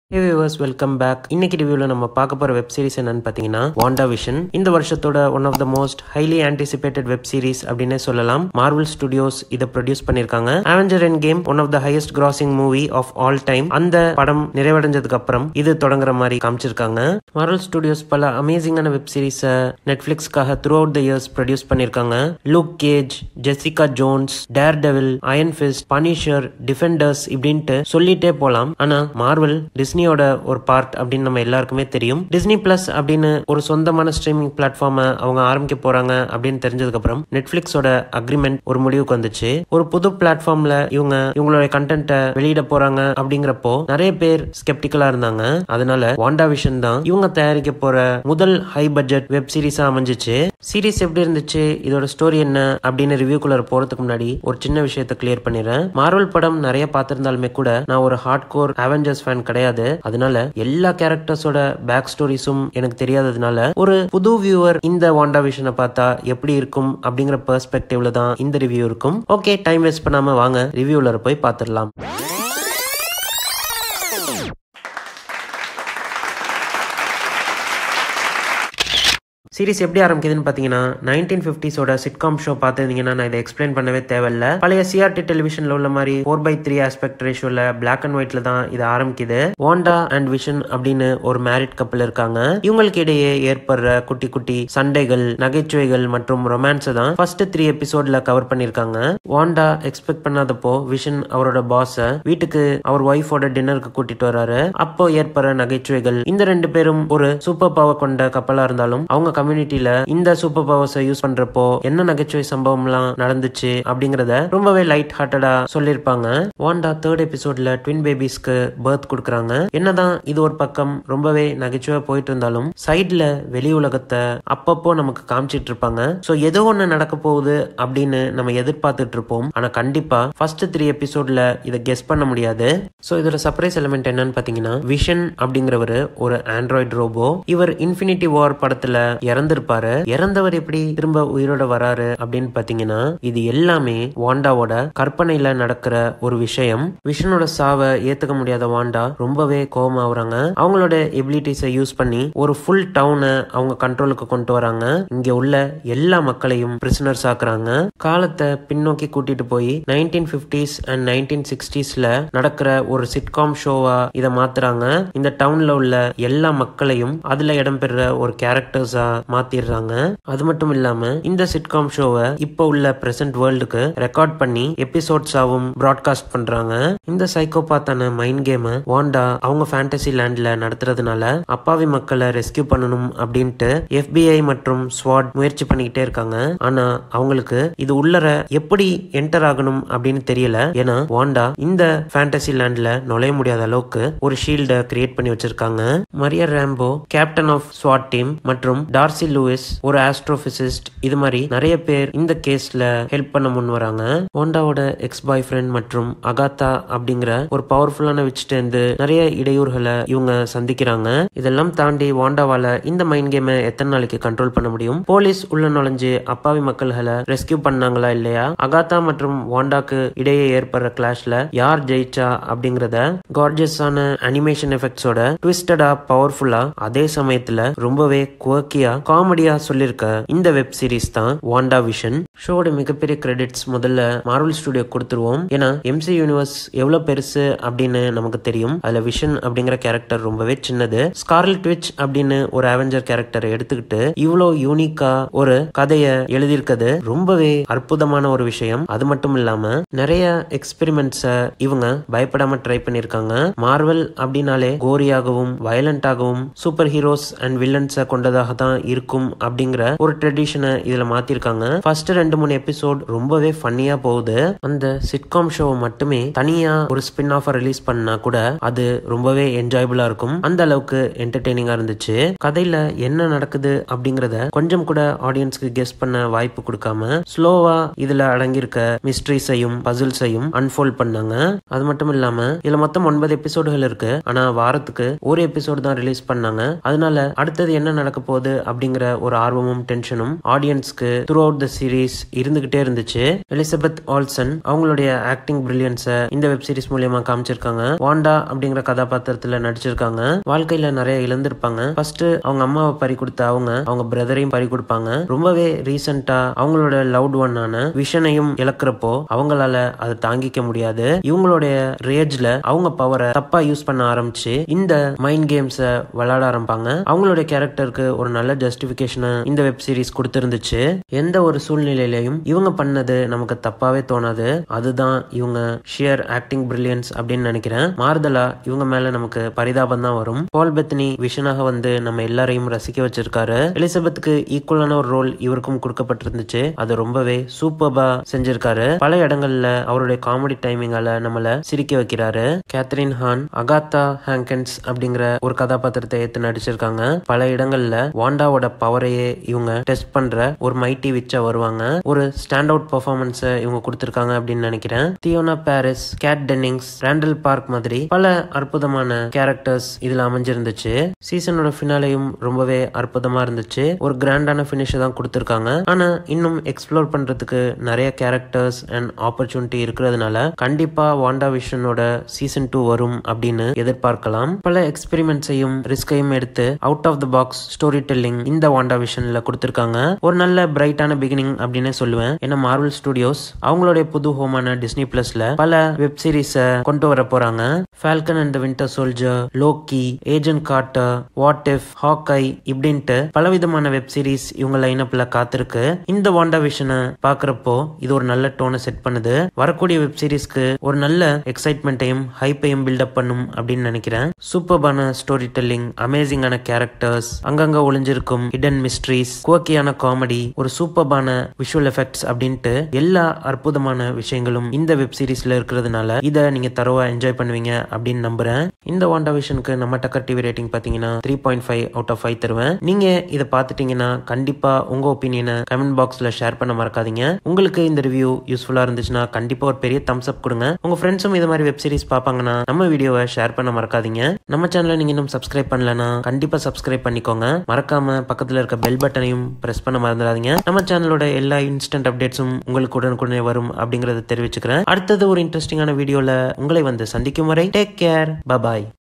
ஹே viewers welcome back இன்னைக்கு ரிவ்யூவில் நம்ம பார்க்க போகிற வெப் சீரிஸ் என்னன்னு பார்த்தீங்கன்னா வாண்டா விஷன் இந்த வருஷத்தோட one of the most highly anticipated web series அப்படின்னே சொல்லலாம் மார்வல் ஸ்டுடியோஸ் இதை ப்ரொடியூஸ் பண்ணியிருக்காங்க Avenger Endgame one of the highest grossing movie of all time அந்த படம் நிறைவடைஞ்சதுக்கு அப்புறம் இது தொடங்குற மாதிரி காமிச்சிருக்காங்க மார்வல் ஸ்டுடியோஸ் பல அமேசிங்கான வெப் சீரிஸை நெட்ஃபிளிக்ஸ்க்காக throughout the years produce பண்ணியிருக்காங்க Luke Cage Jessica Jones Daredevil Iron Fist Punisher Defenders இப்படின்ட்டு சொல்லிட்டே போலாம் ஆனா மார்வல் டிஸ்னியோட ஒரு பார்ட் அப்படின்னு நம்ம எல்லாருக்குமே தெரியும் டிஸ்னி பிளஸ் அப்படின்னு ஒரு சொந்தமான ஸ்ட்ரீமிங் பிளாட்ஃபார்மை அவங்க ஆரம்பிக்க போறாங்க அப்படின்னு தெரிஞ்சதுக்கு அப்புறம் நெட்ஃபிளிக்ஸோட அக்ரிமெண்ட் ஒரு முடிவுக்கு வந்துச்சு ஒரு புது பிளாட்ஃபார்ம்ல இவங்க இவங்களோட கண்டென்ட்டை வெளியிட போறாங்க அப்படிங்கிறப்போ நிறைய பேர் ஸ்கெப்டிக்கலா இருந்தாங்க அதனால வாண்டா விஷன் தான் இவங்க தயாரிக்க போற முதல் ஹை பட்ஜெட் வெப் சீரிஸா அமைஞ்சிச்சு சீரிஸ் எப்படி இருந்துச்சு இதோட ஸ்டோரி என்ன அப்படின்னு ரிவ்யூக்குள்ள போறதுக்கு முன்னாடி ஒரு சின்ன விஷயத்தை கிளியர் பண்ணிடுறேன் மார்வல் படம் நிறைய பார்த்திருந்தாலுமே கூட நான் ஒரு ஹார்ட் கோர் அவெஞ்சர்ஸ் ஃபேன் கிடையாது அதனால எல்லா கேரக்டர்ஸோட பேக் ஸ்டோரிஸும் எனக்கு தெரியாததுனால ஒரு புது வியூவர் இந்த வாண்டா விஷனை பார்த்தா எப்படி இருக்கும் அப்படிங்கிற பெர்ஸ்பெக்டிவ்ல தான் இந்த ரிவ்யூ இருக்கும் ஓகே டைம் வேஸ்ட் பண்ணாம வாங்க ரிவ்யூல போய் பார்த்துடலாம் சீரிஸ் எப்படி ஆரம்பிக்குதுன்னு பார்த்தீங்கன்னா நைன்டீன் ஃபிஃப்டிஸோட சிட்காம் ஷோ பார்த்துருந்தீங்கன்னா நான் இதை எக்ஸ்பிளைன் பண்ணவே தேவையில்ல பழைய சிஆர்டி டெலிவிஷனில் உள்ள மாதிரி ஃபோர் பை த்ரீ ஆஸ்பெக்ட் ரேஷியோவில் பிளாக் அண்ட் ஒயிட்ல தான் இது ஆரம்பிக்குது வாண்டா அண்ட் விஷன் அப்படின்னு ஒரு மேரிட் கப்பல் இருக்காங்க இவங்களுக்கு இடையே ஏற்படுற குட்டி குட்டி சண்டைகள் நகைச்சுவைகள் மற்றும் ரொமான்ஸை தான் ஃபர்ஸ்ட் த்ரீ எபிசோட்ல கவர் பண்ணியிருக்காங்க வாண்டா எக்ஸ்பெக்ட் பண்ணாதப்போ விஷன் அவரோட பாஸை வீட்டுக்கு அவர் ஒய்ஃபோட டின்னருக்கு கூட்டிட்டு வராரு அப்போ ஏற்படுற நகைச்சுவைகள் இந்த ரெண்டு பேரும் ஒரு சூப்பர் பவர் கொண்ட கப்பலா இருந்தாலும் அவங்க கம்யூனிட்டியில இந்த சூப்பர் பவர்ஸை யூஸ் பண்றப்போ என்ன நகைச்சுவை சம்பவம்லாம் நடந்துச்சு அப்படிங்கறத ரொம்பவே லைட் ஹார்ட்டடா சொல்லியிருப்பாங்க வாண்டா தேர்ட் எபிசோட்ல ட்வின் பேபிஸ்க்கு பர்த் கொடுக்குறாங்க என்னதான் இது ஒரு பக்கம் ரொம்பவே நகைச்சுவை போயிட்டு இருந்தாலும் சைட்ல வெளி உலகத்தை அப்பப்போ நமக்கு காமிச்சிட்டு இருப்பாங்க சோ ஏதோ ஒண்ணு நடக்க போகுது அப்படின்னு நம்ம எதிர்பார்த்துட்டு இருப்போம் ஆனா கண்டிப்பா ஃபர்ஸ்ட் த்ரீ எபிசோட்ல இதை கெஸ் பண்ண முடியாது சோ இதோட சர்ப்ரைஸ் எலிமெண்ட் என்னன்னு பாத்தீங்கன்னா விஷன் அப்படிங்கிறவர் ஒரு ஆண்ட்ராய்டு ரோபோ இவர் இன்ஃபினிட்டி வார் படத்துல இறந்திருப்பாரு இறந்தவர் எப்படி திரும்ப உயிரோட வராரு அப்படின்னு பாத்தீங்கன்னா இது எல்லாமே வாண்டாவோட கற்பனையில நடக்கிற ஒரு விஷயம் விஷனோட சாவை ஏத்துக்க முடியாத வாண்டா ரொம்பவே கோபம் ஆகுறாங்க அவங்களோட எபிலிட்டிஸை யூஸ் பண்ணி ஒரு ஃபுல் டவுனை அவங்க கண்ட்ரோலுக்கு கொண்டு வராங்க இங்க உள்ள எல்லா மக்களையும் பிரிசனர்ஸ் ஆக்குறாங்க காலத்தை பின்னோக்கி கூட்டிட்டு போய் நைன்டீன் பிப்டிஸ் அண்ட் நைன்டீன் சிக்ஸ்டீஸ்ல நடக்கிற ஒரு சிட்காம் ஷோவா இதை மாத்துறாங்க இந்த டவுன்ல உள்ள எல்லா மக்களையும் அதுல இடம்பெற ஒரு கேரக்டர்ஸா மாத்திடுறாங்க அது மட்டும் இல்லாம இந்த சிட்காம் ஷோவை இப்போ உள்ள பிரசன்ட் வேர்ல்டுக்கு ரெக்கார்ட் பண்ணி எபிசோட்ஸாவும் பிராட்காஸ்ட் பண்றாங்க இந்த சைக்கோபாத்தான மைண்ட் கேமை வாண்டா அவங்க ஃபேண்டசி லேண்ட்ல நடத்துறதுனால அப்பாவி மக்களை ரெஸ்கியூ பண்ணணும் அப்படின்ட்டு எஃபிஐ மற்றும் ஸ்வாட் முயற்சி பண்ணிக்கிட்டே இருக்காங்க ஆனா அவங்களுக்கு இது உள்ளர எப்படி என்டர் ஆகணும் அப்படின்னு தெரியல ஏன்னா வாண்டா இந்த ஃபேண்டசி லேண்ட்ல நுழைய முடியாத அளவுக்கு ஒரு ஷீல்ட கிரியேட் பண்ணி வச்சிருக்காங்க மரியா ரேம்போ கேப்டன் ஆஃப் ஸ்வாட் டீம் மற்றும் டார்சி லூயிஸ் ஒரு ஆஸ்ட்ரோபிசிஸ்ட் இது மாதிரி நிறைய பேர் இந்த கேஸ்ல ஹெல்ப் பண்ண முன் வராங்க ஹோண்டாவோட எக்ஸ் பாய் ஃப்ரெண்ட் மற்றும் அகாத்தா அப்படிங்கிற ஒரு பவர்ஃபுல்லான விச்சிட்டு இருந்து நிறைய இடையூறுகளை இவங்க சந்திக்கிறாங்க இதெல்லாம் தாண்டி வாண்டாவால இந்த மைண்ட் கேமை எத்தனை நாளைக்கு கண்ட்ரோல் பண்ண முடியும் போலீஸ் உள்ள நுழைஞ்சு அப்பாவி மக்கள்களை ரெஸ்கியூ பண்ணாங்களா இல்லையா அகாத்தா மற்றும் வாண்டாக்கு இடையே ஏற்படுற கிளாஷ்ல யார் ஜெயிச்சா அப்படிங்கறத கார்ஜியஸான அனிமேஷன் எஃபெக்ட்ஸோட ட்விஸ்டடா பவர்ஃபுல்லா அதே சமயத்துல ரொம்பவே குவக்கியா காமெடியா சொல்லியிருக்க இந்த வெப் சீரிஸ் தான் வாண்டா விஷன் ஷோட மிகப்பெரிய கிரெடிட்ஸ் முதல்ல மார்வல் ஸ்டுடியோ கொடுத்துருவோம் ஏன்னா எம்சி யூனிவர்ஸ் எவ்வளவு பெருசு அப்படின்னு நமக்கு தெரியும் அதுல விஷன் அப்படிங்கிற கேரக்டர் ரொம்பவே சின்னது ஸ்கார்லட் விச் அப்படின்னு ஒரு அவெஞ்சர் கேரக்டரை எடுத்துக்கிட்டு இவ்வளோ யூனிக்கா ஒரு கதைய எழுதியிருக்கிறது ரொம்பவே அற்புதமான ஒரு விஷயம் அது மட்டும் இல்லாம நிறைய எக்ஸ்பெரிமெண்ட்ஸ இவங்க பயப்படாம ட்ரை பண்ணிருக்காங்க மார்வல் அப்படின்னாலே கோரியாகவும் வயலண்டாகவும் சூப்பர் ஹீரோஸ் அண்ட் வில்லன்ஸை கொண்டதாக தான் இருக்கும் அப்படிங்கிற ஒரு ட்ரெடிஷனை இதுல மாத்திருக்காங்க ஃபர்ஸ்ட் ரெண்டு மூணு எபிசோட் ரொம்பவே ஃபன்னியா போகுது அந்த சிட்காம் ஷோ மட்டுமே தனியா ஒரு ஸ்பின் ஆஃப் ரிலீஸ் பண்ணா கூட அது ரொம்பவே என்ஜாயபிளா இருக்கும் அந்த அளவுக்கு என்டர்டெய்னிங்கா இருந்துச்சு கதையில என்ன நடக்குது அப்படிங்கறத கொஞ்சம் கூட ஆடியன்ஸ்க்கு கெஸ் பண்ண வாய்ப்பு கொடுக்காம ஸ்லோவா இதுல அடங்கியிருக்க மிஸ்ட்ரிஸையும் பசில்ஸையும் அன்ஃபோல்ட் பண்ணாங்க அது மட்டும் இல்லாம இதுல மொத்தம் ஒன்பது எபிசோடுகள் இருக்கு ஆனா வாரத்துக்கு ஒரு எபிசோடு தான் ரிலீஸ் பண்ணாங்க அதனால அடுத்தது என்ன நடக்க போகுது அப்படிங்கிற ஒரு ஆர்வமும் டென்ஷனும் ஆடியன்ஸ்க்கு த்ரூ அவுட் த சீரீஸ் இருந்துகிட்டே இருந்துச்சு எலிசபெத் ஆல்சன் அவங்களுடைய ஆக்டிங் பிரில்லியன்ஸை இந்த வெப் சீரிஸ் மூலியமா காமிச்சிருக்காங்க வாண்டா அப்படிங்கிற கதாபாத்திரத்துல நடிச்சிருக்காங்க வாழ்க்கையில நிறைய இழந்திருப்பாங்க ஃபர்ஸ்ட் அவங்க அம்மாவை பறி கொடுத்த அவங்க அவங்க பிரதரையும் பறி கொடுப்பாங்க ரொம்பவே ரீசெண்டா அவங்களோட லவ்ட் ஒன்னான விஷனையும் இழக்கிறப்போ அவங்களால அதை தாங்கிக்க முடியாது இவங்களுடைய ரேஜ்ல அவங்க பவரை தப்பா யூஸ் பண்ண ஆரம்பிச்சு இந்த மைண்ட் கேம்ஸை விளையாட ஆரம்பிப்பாங்க அவங்களுடைய கேரக்டருக்கு ஒரு நல்ல ஜஸ்டிபிகேஷனை இந்த வெப் சீரிஸ் கொடுத்திருந்துச்சு எந்த ஒரு சூழ்நிலையிலையும் இவங்க பண்ணது நமக்கு தப்பாவே தோணாது அதுதான் இவங்க ஷியர் ஆக்டிங் பிரில்லியன்ஸ் அப்படின்னு நினைக்கிறேன் மாறுதலா இவங்க மேல நமக்கு பரிதாபம் தான் வரும் பால் பெத்னி விஷனாக வந்து நம்ம எல்லாரையும் ரசிக்க வச்சிருக்காரு எலிசபெத்துக்கு ஈக்குவலான ஒரு ரோல் இவருக்கும் கொடுக்கப்பட்டிருந்துச்சு அது ரொம்பவே சூப்பர்பா செஞ்சிருக்காரு பல இடங்கள்ல அவருடைய காமெடி டைமிங்கால நம்மள சிரிக்க வைக்கிறாரு கேத்ரின் ஹான் அகாத்தா ஹேங்கன்ஸ் அப்படிங்கிற ஒரு கதாபாத்திரத்தை ஏத்து நடிச்சிருக்காங்க பல இடங்கள்ல வாண்டாவோட பவரையே இவங்க டெஸ்ட் பண்ற ஒரு மைட்டி விச்சா வருவாங்க ஒரு ஸ்டாண்ட் அவுட் பெர்ஃபார்மன்ஸை இவங்க கொடுத்திருக்காங்க அப்படின்னு நினைக்கிறேன் Teyonah Parris Kat Dennings Randall Park மாதிரி பல அற்புதமான கேரக்டர்ஸ் இதுல அமைஞ்சிருந்துச்சு சீசனோட ஃபினாலையும் ரொம்பவே அற்புதமா இருந்துச்சு ஒரு கிராண்டான ஃபினிஷ் தான் கொடுத்திருக்காங்க ஆனா இன்னும் எக்ஸ்ப்ளோர் பண்றதுக்கு நிறைய கேரக்டர்ஸ் அண்ட் ஆப்பர்ச்சுனிட்டி இருக்கிறதுனால கண்டிப்பா வாண்டா விஷனோட சீசன் டூ வரும் அப்படின்னு எதிர்பார்க்கலாம் பல எக்ஸ்பெரிமெண்ட்ஸையும் ரிஸ்கையும் எடுத்து out of the box storytelling இந்த வாண்டா விஷன்ல கொடுத்திருக்காங்க ஒரு நல்ல பிரைட்டான பிகினிங் அப்படின்னு சொல்லுவேன் ஏன்னா மார்வல் ஸ்டுடியோஸ் அவங்களுடைய புது ஹோமான டிஸ்னி பிளஸ்ல பல வெப் சீரிஸ கொண்டு வர போறாங்க Falcon and the Winter Soldier Loki Agent Carter What If Hawkeye இப்படின்ட்டு பலவிதமான வெப் சீரிஸ் இவங்க லைனப்ல காத்திருக்கு இந்த வாண்டா விஷனை பாக்குறப்போ இது ஒரு நல்ல டோனை செட் பண்ணுது வரக்கூடிய வெப் சீரிஸ்க்கு ஒரு நல்ல எக்ஸைட்மெண்ட்டையும் ஹைப்பையும் பில்டப் பண்ணும் அப்படின்னு நினைக்கிறேன் சூப்பர்பான ஸ்டோரி டெல்லிங் அமேசிங்கான கேரக்டர்ஸ் அங்கங்க ஒளிஞ்சிருக்கும் ஹிடன் மிஸ்ட்ரீஸ் குவக்கியான காமெடி ஒரு சூப்பர்பான விஷுவல் எஃபெக்ட்ஸ் அப்படின்ட்டு எல்லா அற்புதமான விஷயங்களும் இந்த வெப் சீரிஸ்ல இருக்கிறதுனால இதை நீங்க தரவா என்ஜாய் பண்ணுவீங்க அப்படின்னு நம்புறேன் இந்த வாண்டா விஷனுக்கு நம்ம டக்கர் டிவி ரேட்டிங் பாத்தீங்கன்னா three point five out of five தருவேன் நீங்க இதை பார்த்துட்டீங்கன்னா கண்டிப்பா உங்க ஒப்பீனியனை கமெண்ட் பாக்ஸ்ல ஷேர் பண்ண மறக்காதீங்க உங்களுக்கு இந்த ரிவ்யூ யூஸ்ஃபுல்லா இருந்துச்சுன்னா கண்டிப்பா ஒரு பெரிய தம்ஸ் அப் கொடுங்க உங்க ஃப்ரெண்ட்ஸும் இது மாதிரி வெப் சீரிஸ் பார்ப்பாங்கன்னா நம்ம வீடியோவை ஷேர் பண்ண மறக்காதீங்க நம்ம சேனலை நீங்க இன்னும் சப்ஸ்கிரைப் பண்ணலனா கண்டிப்பா சப்ஸ்கிரைப் பண்ணிக்கோங்க மறக்காம பக்கத்துல இருக்க பெல் பட்டனையும் பிரஸ் பண்ண மறந்துடாதீங்க நம்ம சேனலோட எல்லா இன்ஸ்டன்ட் அப்டேட்ஸும் உங்களுக்கு உடனுக்குடனே வரும் அப்படிங்கறத தெரிவிச்சுக்கிறேன் அடுத்தது ஒரு இன்ட்ரெஸ்டிங்கான வீடியோல உங்களை வந்து சந்திக்கும் வரை டேக் கேர் பபாய்